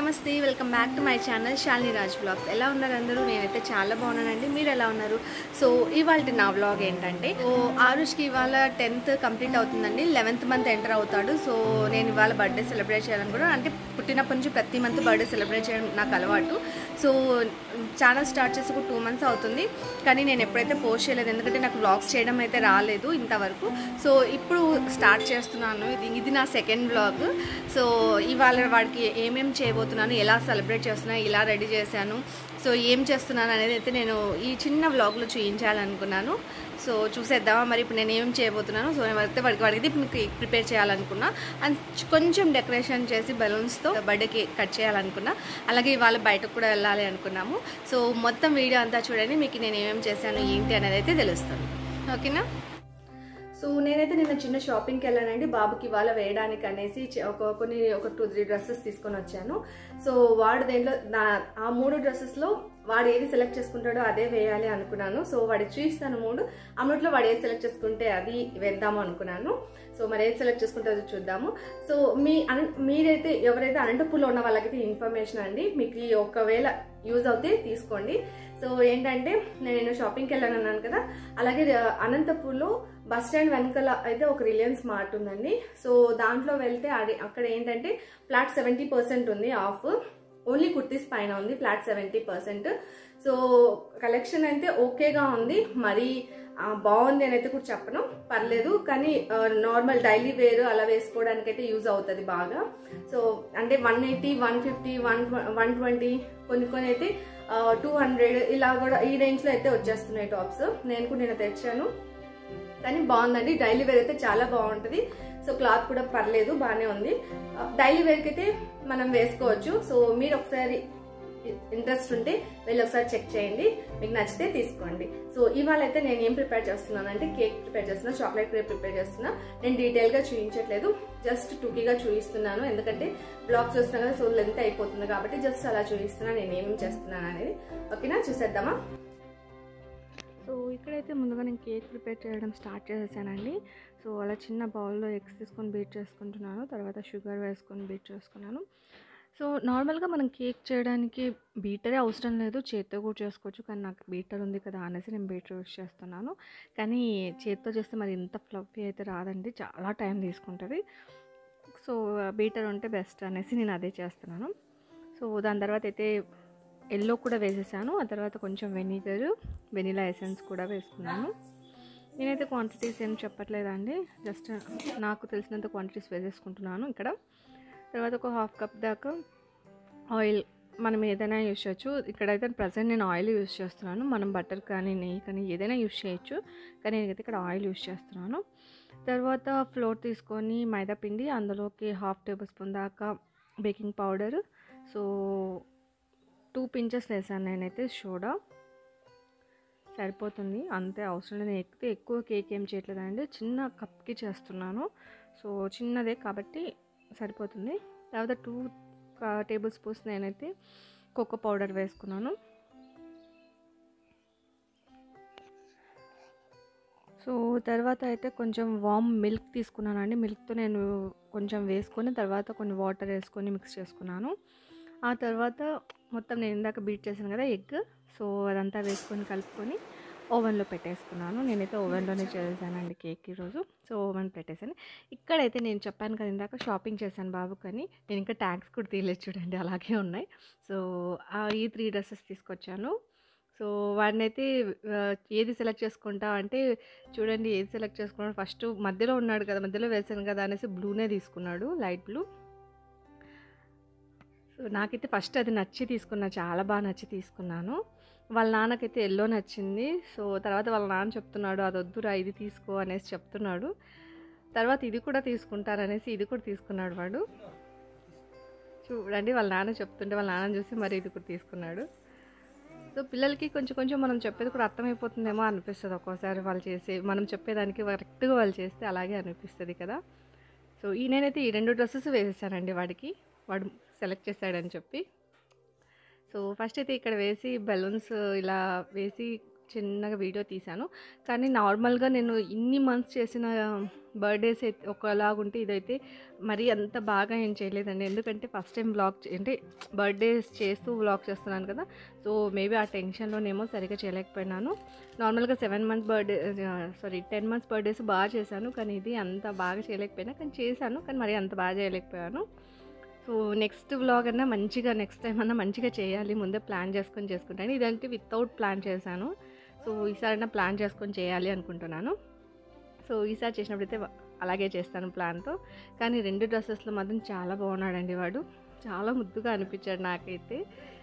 నమస్తే welcome back to my channel Shalini Raj blogs ఎలా ఉన్నారు అందరూ నేనైతే చాలా బాగున్నానండి మీరు ఎలా ఉన్నారు సో ఇవాళ నా వ్లాగ్ ఏంటంటే సో ఆరుష్కి ఇవాళ టెన్త్ కంప్లీట్ అవుతుందండి లెవెన్త్ మంత్ ఎంటర్ అవుతాడు సో నేను ఇవాళ బర్త్డే సెలబ్రేట్ చేయాలని కూడా అంటే పుట్టినప్పటి నుంచి ప్రతి మంత్ బర్త్డే సెలబ్రేట్ చేయడం నాకు అలవాటు సో ఛానల్ స్టార్ట్ చేసి ఒక టూ మంత్స్ అవుతుంది కానీ నేను ఎప్పుడైతే పోస్ట్ చేయలేదు ఎందుకంటే నాకు వ్లాగ్స్ చేయడం అయితే రాలేదు ఇంతవరకు సో ఇప్పుడు స్టార్ట్ చేస్తున్నాను ఇది ఇది నా సెకండ్ వ్లాగ్ సో ఇవాళ వాడికి ఏమేమి చేయబోతున్నాను ఎలా సెలబ్రేట్ చేస్తున్నాను ఇలా రెడీ చేశాను సో ఏం చేస్తున్నాను అనేది అయితే నేను ఈ చిన్న వ్లాగ్లో చూపించాలనుకున్నాను సో చూసేద్దామా మరి ఇప్పుడు నేను ఏం చేయబోతున్నాను సో అయితే వాడికి వాడికి ఇప్పుడు కేక్ ప్రిపేర్ చేయాలనుకున్నా అండ్ కొంచెం డెకరేషన్ చేసి బలూన్స్తో బర్త్డే కేక్ కట్ చేయాలనుకున్నా అలాగే ఇవాళ బయటకు కూడా వెళ్ళాలి అనుకున్నాము సో మొత్తం వీడియో అంతా చూడండి మీకు నేను ఏమేమి చేశాను ఏంటి అనేది అయితే తెలుస్తుంది ఓకేనా సో నేనైతే నిన్న చిన్న షాపింగ్కి వెళ్ళానండి బాబుకి ఇవాళ వేయడానికి అనేసి చి- ఒక కొన్ని ఒక టూ త్రీ డ్రెస్సెస్ తీసుకొని వచ్చాను సో వాడు దేంట్లో నా ఆ మూడు డ్రెస్సెస్లో వాడు ఏది సెలెక్ట్ చేసుకుంటాడో అదే వేయాలి అనుకున్నాను సో వాడికి చూపిస్తాను మూడు ఆ మూడులో వాడు ఏది సెలెక్ట్ చేసుకుంటే అది వేద్దాము అనుకున్నాను సో మరి ఏది సెలెక్ట్ చేసుకుంటారో చూద్దాము సో మీ అన మీరైతే ఎవరైతే అనంతపూర్లో ఉన్న వాళ్ళకైతే ఇన్ఫర్మేషన్ అండి మీకు ఈ ఒకవేళ యూజ్ అవుతే తీసుకోండి సో ఏంటంటే నేను షాపింగ్కి వెళ్ళాను అన్నాను కదా అలాగే ఆ, అనంతపూర్లో బస్ స్టాండ్ వెనకాల అయితే ఒక రిలయన్స్ మార్ట్ ఉందండి సో దాంట్లో వెళ్తే అది అక్కడ ఏంటంటే ఫ్లాట్ సెవెంటీ పర్సెంట్ ఉంది ఆఫ్ ఓన్లీ కుర్తీస్ పైన ఉంది flat seventy percent so collection అయితే ఓకేగా ఉంది మరి ఆ, బాగుంది అని అయితే కూడా చెప్పను పర్లేదు కానీ నార్మల్ డైలీ వేర్ అలా వేసుకోవడానికి అయితే యూజ్ అవుతుంది బాగా సో అంటే one eighty one fifty one one twenty కొన్ని కొన్ని అయితే టూ హండ్రెడ్ ఇలా కూడా ఈ రేంజ్లో అయితే వచ్చేస్తున్నాయి టాప్స్ నేను కూడా నేను తెచ్చాను కానీ బాగుందండి డైలీ వేర్ అయితే చాలా బాగుంటుంది సో క్లాత్ కూడా పర్లేదు బాగానే ఉంది డైలీ వేర్కి అయితే మనం వేసుకోవచ్చు సో మీరు ఒకసారి ఇంట్రెస్ట్ ఉంటే వెళ్ళి ఒకసారి చెక్ చేయండి మీకు నచ్చితే తీసుకోండి సో ఇవాళ అయితే నేను ఏం ప్రిపేర్ చేస్తున్నాను అంటే కేక్ ప్రిపేర్ చేస్తున్నా చాక్లెట్ కేక్ ప్రిపేర్ చేస్తున్నా నేను డీటెయిల్గా చూపించట్లేదు జస్ట్ టూకీగా చూపిస్తున్నాను ఎందుకంటే బ్లాగ్ చూస్తున్నా కదా సో లెంత్ అయిపోతుంది కాబట్టి జస్ట్ అలా చూపిస్తున్నా నేను ఏమేమి చేస్తున్నాను అనేది ఓకేనా చూసేద్దామా సో ఇక్కడైతే ముందుగా నేను కేక్ ప్రిపేర్ చేయడం స్టార్ట్ చేసేసానండి సో అలా చిన్న బౌల్లో ఎగ్స్ తీసుకొని బీట్ చేసుకుంటున్నాను తర్వాత షుగర్ వేసుకొని బీట్ చేసుకున్నాను సో నార్మల్గా మనం కేక్ చేయడానికి బీటరే అవసరం లేదు చేత్తో కూడా చేసుకోవచ్చు కానీ నాకు బీటర్ ఉంది కదా అనేసి నేను బీటర్ యూస్ చేస్తున్నాను కానీ చేత్తో చేస్తే మరి ఇంత ఫ్లఫీ అయితే రాదండి చాలా టైం తీసుకుంటుంది సో బీటర్ ఉంటే బెస్ట్ అనేసి నేను అదే చేస్తున్నాను సో దాని తర్వాత అయితే ఎల్లో కూడా వేసేసాను ఆ తర్వాత కొంచెం వెనిగర్ వెనిలా ఎసెన్స్ కూడా వేసుకున్నాను నేనైతే క్వాంటిటీస్ ఏం చెప్పట్లేదండి జస్ట్ నాకు తెలిసినంత క్వాంటిటీస్ వేసేసుకుంటున్నాను ఇక్కడ తర్వాత ఒక హాఫ్ కప్ దాకా ఆయిల్ మనం ఏదైనా యూస్ చేయొచ్చు ఇక్కడైతే ప్రజెంట్ నేను ఆయిల్ యూస్ చేస్తున్నాను మనం బటర్ కానీ నెయ్యి కానీ ఏదైనా యూస్ చేయొచ్చు కానీ నేనైతే ఇక్కడ ఆయిల్ యూస్ చేస్తున్నాను తర్వాత ఫ్లోర్ తీసుకొని మైదా పిండి అందులోకి హాఫ్ టేబుల్ స్పూన్ దాకా baking powder so two pinches వేసాను నేనైతే సోడా సరిపోతుంది అంతే అవసరం లేదు నేను ఎక్కితే ఎక్కువ కేక్ ఏం చేయట్లేదండి చిన్న కప్కి చేస్తున్నాను సో చిన్నదే కాబట్టి సరిపోతుంది తర్వాత టూ టేబుల్ స్పూన్స్ నేనైతే కోకో పౌడర్ వేసుకున్నాను సో తర్వాత అయితే కొంచెం వామ్ మిల్క్ తీసుకున్నానండి మిల్క్తో నేను కొంచెం వేసుకొని తర్వాత కొన్ని వాటర్ వేసుకొని మిక్స్ చేసుకున్నాను ఆ తర్వాత మొత్తం నేను ఇందాక బీట్ చేశాను కదా ఎగ్ సో అదంతా వేసుకొని కలుపుకొని ఓవెన్లో పెట్టేసుకున్నాను నేనైతే ఓవెన్లోనే చేశానండి కేక్ ఈరోజు సో ఓవెన్ పెట్టేశాను ఇక్కడైతే నేను చెప్పాను కదా ఇందాక షాపింగ్ చేశాను బాబు కానీ నేను ఇంకా ట్యాగ్స్ కూడా తీయలేదు చూడండి అలాగే ఉన్నాయి సో ఆ ఈ త్రీ డ్రెస్సెస్ తీసుకొచ్చాను సో వాడిని అయితే ఆ, ఏది సెలెక్ట్ చేసుకుంటా అంటే చూడండి ఏది సెలెక్ట్ చేసుకున్నాడు ఫస్ట్ మధ్యలో ఉన్నాడు కదా మధ్యలో వేసాను కదా అనేసి బ్లూనే తీసుకున్నాడు లైట్ బ్లూ సో నాకైతే ఫస్ట్ అది నచ్చి తీసుకున్నా చాలా బాగా నచ్చి తీసుకున్నాను వాళ్ళ నాన్నకైతే ఎల్లో నచ్చింది సో తర్వాత వాళ్ళ నాన్న చెప్తున్నాడు అది వద్దురా ఇది తీసుకో అనేసి చెప్తున్నాడు తర్వాత ఇది కూడా తీసుకుంటారనేసి ఇది కూడా తీసుకున్నాడు వాడు చూడండి వాళ్ళ నాన్న చెప్తుంటే వాళ్ళ నాన్న చూసి మరి ఇది కూడా తీసుకున్నాడు సో పిల్లలకి కొంచెం కొంచెం మనం చెప్పేది కూడా అర్థమైపోతుందేమో అనిపిస్తుంది ఒక్కోసారి వాళ్ళు చేసే మనం చెప్పేదానికి కరెక్ట్గా వాళ్ళు చేస్తే అలాగే అనిపిస్తుంది కదా సో ఈ నేనైతే ఈ రెండు డ్రెస్సెస్ వేసేసానండి వాడికి వాడు సెలెక్ట్ చేశాడని చెప్పి సో ఫస్ట్ అయితే ఇక్కడ వేసి బలూన్స్ ఇలా వేసి చిన్నగా వీడియో తీశాను కానీ నార్మల్గా నేను ఇన్ని మంత్స్ చేసిన బర్త్డేస్ అయితే ఒకలాగుంటే ఇదైతే మరీ అంత బాగా ఏం చేయలేదండి ఎందుకంటే ఫస్ట్ టైం బ్లాగ్ అంటే బర్త్డేస్ చేస్తూ బ్లాగ్ చేస్తున్నాను కదా సో మేబీ ఆ టెన్షన్లోనేమో సరిగ్గా చేయలేకపోయినాను నార్మల్గా seven months birthday sorry ten months birthdays బాగా చేశాను కానీ ఇది అంత బాగా చేయలేకపోయినా కానీ చేశాను కానీ మరి అంత బాగా చేయలేకపోయాను సో నెక్స్ట్ వ్లాగ్ అన్నా మంచిగా నెక్స్ట్ టైం అన్నా మంచిగా చేయాలి ముందే ప్లాన్ చేసుకొని చేసుకుంటాను ఇదంటే వితౌట్ ప్లాన్ చేశాను సో ఈసారైనా ప్లాన్ చేసుకొని చేయాలి అనుకుంటున్నాను సో ఈసారి చేసినప్పుడైతే వ- అలాగే చేస్తాను ప్లాన్తో కానీ రెండు డ్రెస్సెస్లో మాత్రం చాలా బాగున్నాడండి వాడు చాలా ముద్దుగా అనిపించాడు నాకైతే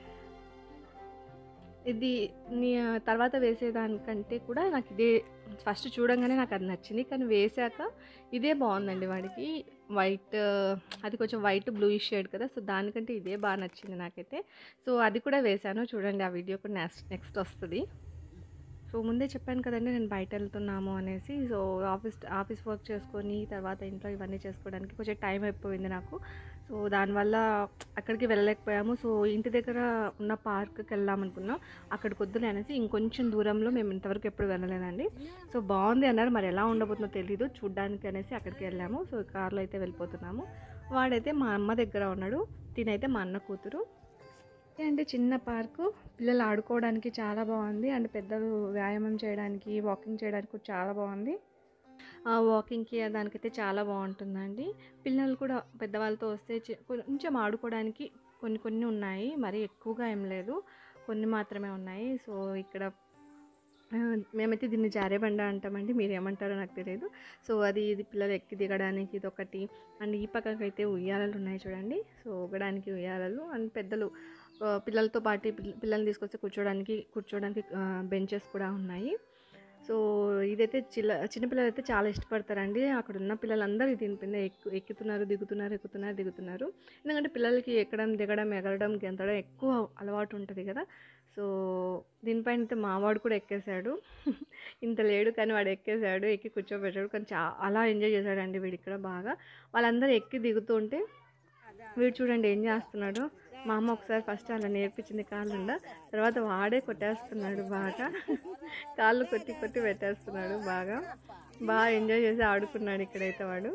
ఇది నీ తర్వాత వేసేదానికంటే కూడా నాకు ఇదే ఫస్ట్ చూడంగానే నాకు అది నచ్చింది కానీ వేసాక ఇదే బాగుందండి వాడికి వైట్ అది కొంచెం వైట్ బ్లూయిష్ షేడ్ కదా సో దానికంటే ఇదే బాగా నచ్చింది నాకైతే సో అది కూడా వేశాను చూడండి ఆ వీడియో కూడా నెక్స్ట్ నెక్స్ట్ వస్తుంది సో ముందే చెప్పాను కదండి నేను బయట వెళ్తున్నాము అనేసి సో ఆఫీస్ ఆఫీస్ వర్క్ చేసుకొని తర్వాత ఇంట్లో ఇవన్నీ చేసుకోవడానికి కొంచెం టైం అయిపోయింది నాకు సో దానివల్ల అక్కడికి వెళ్ళలేకపోయాము సో ఇంటి దగ్గర ఉన్న పార్క్కి వెళ్దాం అనుకున్నాం అక్కడికి వద్దులే అనేసి ఇంకొంచెం దూరంలో మేము ఇంతవరకు ఎప్పుడు వెళ్ళలేదండి సో బాగుంది అన్నారు మరి ఎలా ఉండబోతుందో తెలీదు చూడ్డానికి అనేసి అక్కడికి వెళ్ళాము సో కార్లో అయితే వెళ్ళిపోతున్నాము వాడైతే మా అమ్మ దగ్గర ఉన్నాడు తినైతే మా అన్న కూతురు అంటే చిన్న పార్కు పిల్లలు ఆడుకోవడానికి చాలా బాగుంది అండ్ పెద్దలు వ్యాయామం చేయడానికి వాకింగ్ చేయడానికి కూడా చాలా బాగుంది ఆ వాకింగ్కి దానికైతే చాలా బాగుంటుందండి పిల్లలు కూడా పెద్దవాళ్ళతో వస్తే చి- కొంచెం ఆడుకోవడానికి కొన్ని కొన్ని ఉన్నాయి మరి ఎక్కువగా ఏం లేదు కొన్ని మాత్రమే ఉన్నాయి సో ఇక్కడ ఆ, మేమైతే దీన్ని జారే బండ అంటామండి మీరు ఏమంటారో నాకు తెలియదు సో అది ఇది పిల్లలు ఎక్కి దిగడానికి ఇది ఒకటి అండ్ ఈ పక్కకి అయితే ఉయ్యాలలు ఉన్నాయి చూడండి సో ఊగడానికి ఉయ్యాలలు అండ్ పెద్దలు ఆ, పిల్లలతో పాటు పిల్ల- పిల్లల్ని తీసుకొస్తే కూర్చోడానికి కూర్చోడానికి బెంచెస్ కూడా ఉన్నాయి సో ఇదైతే చిల్ల చిన్నపిల్లలు అయితే చాలా ఇష్టపడతారండి అక్కడ ఉన్న పిల్లలందరూ దీని పైన ఎక్కు ఎక్కుతున్నారు దిగుతున్నారు ఎక్కుతున్నారు దిగుతున్నారు ఎందుకంటే పిల్లలకి ఎక్కడం దిగడం ఎగరడం గెంతడం ఎక్కువ అలవాటు ఉంటుంది కదా సో దీనిపైన అయితే మావాడు కూడా ఎక్కేశాడు ఇంత లేడు కానీ వాడు ఎక్కేశాడు ఎక్కి కూర్చోబెట్టాడు కానీ చాలా ఎంజాయ్ చేశాడండి వీడు ఇక్కడ బాగా వాళ్ళందరూ ఎక్కి దిగుతుంటే వీడు చూడండి ఏం చేస్తున్నాడు మా అమ్మ ఒకసారి ఫస్ట్ అలా నేర్పించింది కాళ్ళుండ తర్వాత వాడే కొట్టేస్తున్నాడు బాగా కాళ్ళు కొట్టి కొట్టి పెట్టేస్తున్నాడు బాగా బాగా ఎంజాయ్ చేసి ఆడుకున్నాడు ఇక్కడైతే వాడు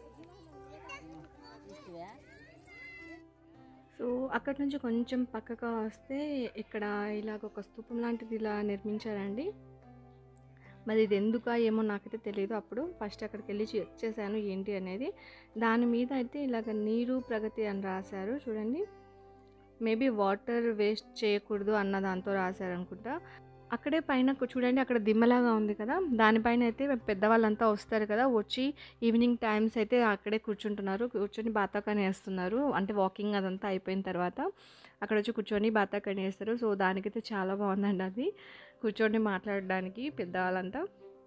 సో అక్కడ నుంచి కొంచెం పక్కగా వస్తే ఇక్కడ ఇలాగ ఒక స్తూపం లాంటిది ఇలా నిర్మించారండి మరి ఇది ఎందుకా ఏమో నాకైతే తెలియదు అప్పుడు ఫస్ట్ అక్కడికి వెళ్ళి చెక్ చేశాను ఏంటి అనేది దాని మీద అయితే ఇలాగ నీరు ప్రగతి అని రాశారు చూడండి మేబీ వాటర్ వేస్ట్ చేయకూడదు అన్న దాంతో రాశారు అనుకుంటా అక్కడే పైన కు- చూడండి అక్కడ దిమ్మలాగా ఉంది కదా దానిపైన అయితే పెద్దవాళ్ళంతా వస్తారు కదా వచ్చి ఈవినింగ్ టైమ్స్ అయితే అక్కడే కూర్చుంటున్నారు కూర్చొని బాతాకాని వేస్తున్నారు అంటే వాకింగ్ అదంతా అయిపోయిన తర్వాత అక్కడ వచ్చి కూర్చొని బాతాకాని వేస్తారు సో దానికైతే చాలా బాగుందండి అది కూర్చొని మాట్లాడడానికి పెద్దవాళ్ళంతా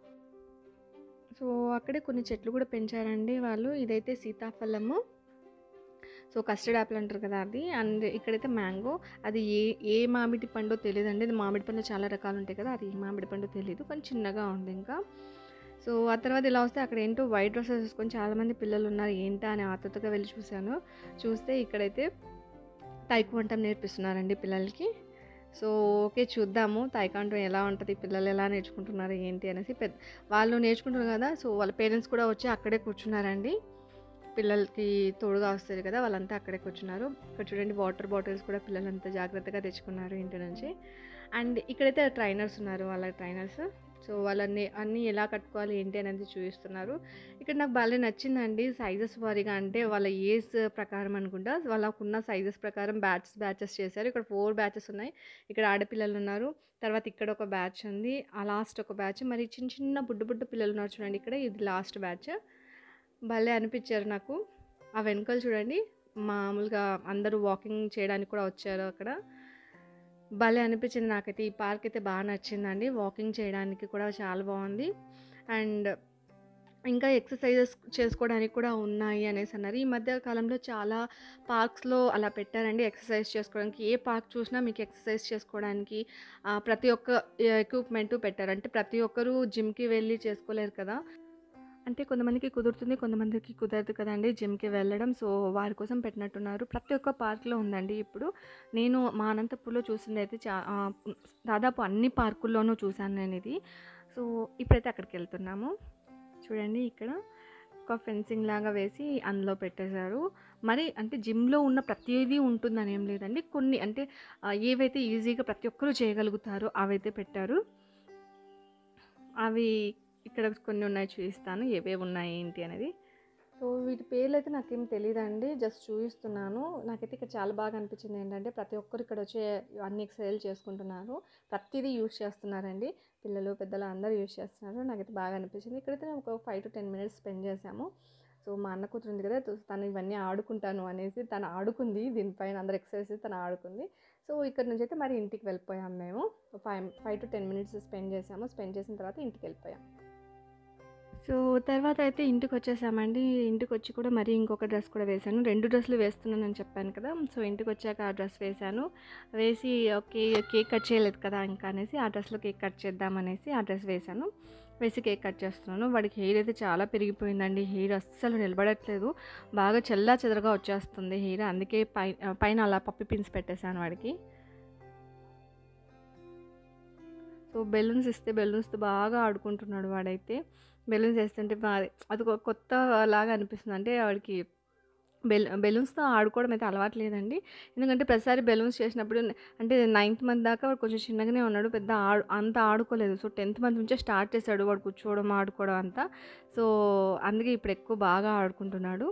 సో అక్కడే కొన్ని చెట్లు కూడా పెంచారండి వాళ్ళు ఇదైతే సీతాఫలము సో కస్టర్డ్ యాపిల్ అంటారు కదా అది అండ్ ఇక్కడైతే మ్యాంగో అది ఏ ఏ మామిడి పండో తెలియదండి అది మామిడి పండు చాలా రకాలు ఉంటాయి కదా అది ఏ మామిడి పండు తెలియదు కానీ చిన్నగా ఉంది ఇంకా సో ఆ తర్వాత ఇలా వస్తే అక్కడ ఏంటో వైట్ డ్రెస్సెస్ వేసుకొని చాలామంది పిల్లలు ఉన్నారు ఏంటా అని ఆతృతగా వెళ్ళి చూశాను చూస్తే ఇక్కడైతే తైకువంటం నేర్పిస్తున్నారండి పిల్లలకి సో ఓకే చూద్దాము తైకాంటం ఎలా ఉంటుంది పిల్లలు ఎలా నేర్చుకుంటున్నారు ఏంటి అనేసి పెద్ద వాళ్ళు నేర్చుకుంటున్నారు కదా సో వాళ్ళ పేరెంట్స్ కూడా వచ్చి అక్కడే కూర్చున్నారండి పిల్లలకి తోడుగా వస్తుంది కదా వాళ్ళంతా అక్కడే కూర్చున్నారు ఇక్కడ చూడండి వాటర్ బాటిల్స్ కూడా పిల్లలంతా జాగ్రత్తగా తెచ్చుకున్నారు ఇంటి నుంచి అండ్ ఇక్కడైతే ట్రైనర్స్ ఉన్నారు వాళ్ళ ట్రైనర్స్ సో వాళ్ళని అన్నీ ఎలా కట్టుకోవాలి ఏంటి అనేది చూపిస్తున్నారు ఇక్కడ నాకు బాగా నచ్చిందండి సైజెస్ వారీగా అంటే వాళ్ళ ఏజ్ ప్రకారం అనుకుంటా వాళ్ళకున్న సైజెస్ ప్రకారం బ్యాచెస్ బ్యాచెస్ చేశారు ఇక్కడ ఫోర్ బ్యాచెస్ ఉన్నాయి ఇక్కడ ఆడపిల్లలు ఉన్నారు తర్వాత ఇక్కడ ఒక బ్యాచ్ ఉంది ఆ లాస్ట్ ఒక బ్యాచ్ మరి చిన్న చిన్న బుడ్డు బుడ్డు పిల్లలు ఉన్నారు చూడండి ఇక్కడ ఇది లాస్ట్ బ్యాచ్ భలే అనిపించారు నాకు ఆ వెనకాల చూడండి మామూలుగా అందరూ వాకింగ్ చేయడానికి కూడా వచ్చారు అక్కడ భలే అనిపించింది నాకైతే ఈ పార్క్ అయితే బాగా నచ్చిందండి వాకింగ్ చేయడానికి కూడా చాలా బాగుంది అండ్ ఇంకా ఎక్సర్సైజెస్ చేసుకోవడానికి కూడా ఉన్నాయి అనేసి అన్నారు ఈ మధ్య కాలంలో చాలా పార్క్స్లో అలా పెట్టారండి ఎక్సర్సైజ్ చేసుకోవడానికి ఏ పార్క్ చూసినా మీకు ఎక్సర్సైజ్ చేసుకోవడానికి ఆ, ప్రతి ఒక్క ఎక్విప్మెంట్ పెట్టారు అంటే ప్రతి ఒక్కరూ జిమ్కి వెళ్ళి చేసుకోలేరు కదా అంటే కొంతమందికి కుదురుతుంది కొంతమందికి కుదరదు కదండి జిమ్కి వెళ్ళడం సో వారి కోసం పెట్టినట్టున్నారు ప్రతి ఒక్క పార్క్లో ఉందండి ఇప్పుడు నేను మా అనంతపూర్లో చూసింది అయితే చా ఆ, దాదాపు అన్ని పార్కుల్లోనూ చూశాను నేను ఇది సో ఇప్పుడైతే అక్కడికి వెళ్తున్నాము చూడండి ఇక్కడ ఒక ఫెన్సింగ్ లాగా వేసి అందులో పెట్టేశారు మరి అంటే జిమ్లో ఉన్న ప్రతిదీ ఉంటుందని ఏం లేదండి కొన్ని అంటే ఆ, ఏవైతే ఈజీగా ప్రతి ఒక్కరూ చేయగలుగుతారో అవైతే పెట్టారు అవి ఇక్కడ కొన్ని ఉన్నాయి చూపిస్తాను ఏవేవి ఉన్నాయి ఏంటి అనేది సో వీటి పేర్లు అయితే నాకేం తెలియదండి జస్ట్ చూపిస్తున్నాను నాకైతే ఇక్కడ చాలా బాగా అనిపించింది ఏంటంటే ప్రతి ఒక్కరు ఇక్కడ వచ్చే అన్ని ఎక్సర్సైజ్ చేసుకుంటున్నారు ప్రతిదీ యూస్ చేస్తున్నారండి పిల్లలు పెద్దలు అందరూ యూస్ చేస్తున్నారు నాకైతే బాగా అనిపించింది ఇక్కడైతే నేను ఒక five to ten minutes spend చేశాము సో మా అన్న కూతురు ఉంది కదా తో- తను ఇవన్నీ ఆడుకుంటాను అనేసి తను ఆడుకుంది దీనిపైన అందరు ఎక్సర్సైజ్ తను ఆడుకుంది సో ఇక్కడ నుంచి అయితే మరి ఇంటికి వెళ్ళిపోయాం మేము five five to ten minutes spend చేసాము స్పెండ్ చేసిన తర్వాత ఇంటికి వెళ్ళిపోయాం సో తర్వాత అయితే ఇంటికి వచ్చేసామండి ఇంటికి వచ్చి కూడా మరి ఇంకొక డ్రెస్ కూడా వేశాను రెండు డ్రెస్సులు వేస్తున్నానని చెప్పాను కదా సో ఇంటికి వచ్చాక ఆ డ్రెస్ వేశాను వేసి ఓకే కేక్ కట్ చేయలేదు కదా ఇంకా అనేసి ఆ డ్రెస్లో కేక్ కట్ చేద్దామనేసి ఆ డ్రెస్ వేశాను వేసి కేక్ కట్ చేస్తున్నాను వాడికి హెయిర్ అయితే చాలా పెరిగిపోయిందండి హెయిర్ అస్సలు నిలబడట్లేదు బాగా చెల్లా చెదరగా వచ్చేస్తుంది హెయిర్ అందుకే పై పైన అలా పప్పి పిన్స్ పెట్టేశాను వాడికి సో బెలూన్స్ ఇస్తే బెలూన్స్తో బాగా ఆడుకుంటున్నాడు వాడైతే బెలూన్స్ వేస్తుంటే బా- అది ఒక కొత్త లాగా అనిపిస్తుంది అంటే వాడికి బెల్ బెలూన్స్తో ఆడుకోవడం అయితే అలవాటు లేదండి ఎందుకంటే ప్రతిసారి బెలూన్స్ చేసినప్పుడు అంటే నైన్త్ మంత్ దాకా వాడు కొంచెం చిన్నగానే ఉన్నాడు పెద్ద ఆడు అంత ఆడుకోలేదు సో టెన్త్ మంత్ నుంచే స్టార్ట్ చేశాడు వాడు కూర్చోవడం ఆడుకోవడం అంతా సో అందుకే ఇప్పుడు ఎక్కువ బాగా ఆడుకుంటున్నాడు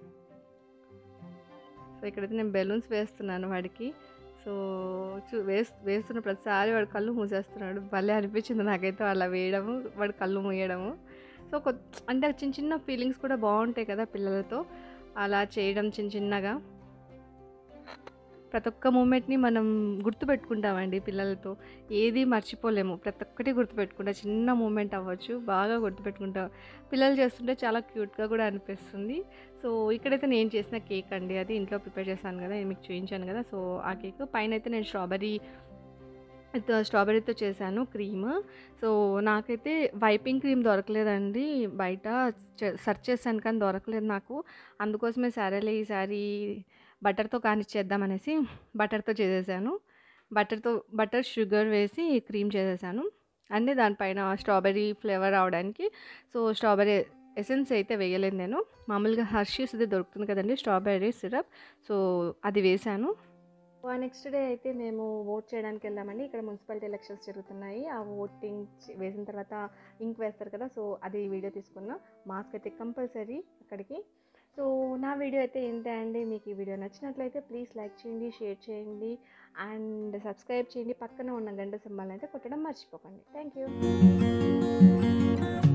సో ఇక్కడైతే నేను బెలూన్స్ వేస్తున్నాను వాడికి సో చూ వేస్ వేస్తున్న ప్రతిసారి వాడు కళ్ళు మూసేస్తున్నాడు భలే అనిపించింది నాకైతే అలా వేయడము వాడు కళ్ళు మూయడము సో కొ అంటే చిన్న చిన్న ఫీలింగ్స్ కూడా బాగుంటాయి కదా పిల్లలతో అలా చేయడం చిన్న చిన్నగా ప్రతి ఒక్క మూమెంట్ని మనం గుర్తుపెట్టుకుంటామండి పిల్లలతో ఏది మర్చిపోలేము ప్రతి ఒక్కటి గుర్తుపెట్టుకుంటా చిన్న మూమెంట్ అవ్వచ్చు బాగా గుర్తుపెట్టుకుంటాం పిల్లలు చేస్తుంటే చాలా క్యూట్గా కూడా అనిపిస్తుంది సో ఇక్కడైతే నేను చేసిన కేక్ అండి అది ఇంట్లో ప్రిపేర్ చేశాను కదా ఇది మీకు చూపించాను కదా సో ఆ కేక్ పైన అయితే నేను స్ట్రాబెరీ స్ట్రాబెర్రీతో చేశాను క్రీమ్ సో నాకైతే వైపింగ్ క్రీమ్ దొరకలేదండి బయట సెర్చ్ చేశాను కానీ దొరకలేదు నాకు అందుకోసమే సరేలే ఈసారి బటర్తో కానిచ్చేద్దామనేసి బటర్తో చేసేసాను బటర్తో బటర్ షుగర్ వేసి క్రీమ్ చేసేసాను అంటే దానిపైన స్ట్రాబెర్రీ ఫ్లేవర్ రావడానికి సో స్ట్రాబెర్రీ ఎసెన్స్ అయితే వేయలేదు నేను మామూలుగా హర్షీస్ ఇది దొరుకుతుంది కదండి స్ట్రాబెర్రీ సిరప్ సో అది వేశాను నెక్స్ట్ డే అయితే మేము ఓట్ చేయడానికి వెళ్ళామండి ఇక్కడ మున్సిపాలిటీ ఎలక్షన్స్ జరుగుతున్నాయి ఆ ఓటింగ్ వేసిన తర్వాత ఇంక్ వేస్తారు కదా సో అది వీడియో తీసుకున్నా మాస్క్ అయితే కంపల్సరీ అక్కడికి సో నా వీడియో అయితే ఏంటి అండి మీకు ఈ వీడియో నచ్చినట్లయితే ప్లీజ్ లైక్ చేయండి షేర్ చేయండి అండ్ సబ్స్క్రైబ్ చేయండి పక్కన ఉన్న గంట సింబల్ అయితే కొట్టడం మర్చిపోకండి థ్యాంక్ యూ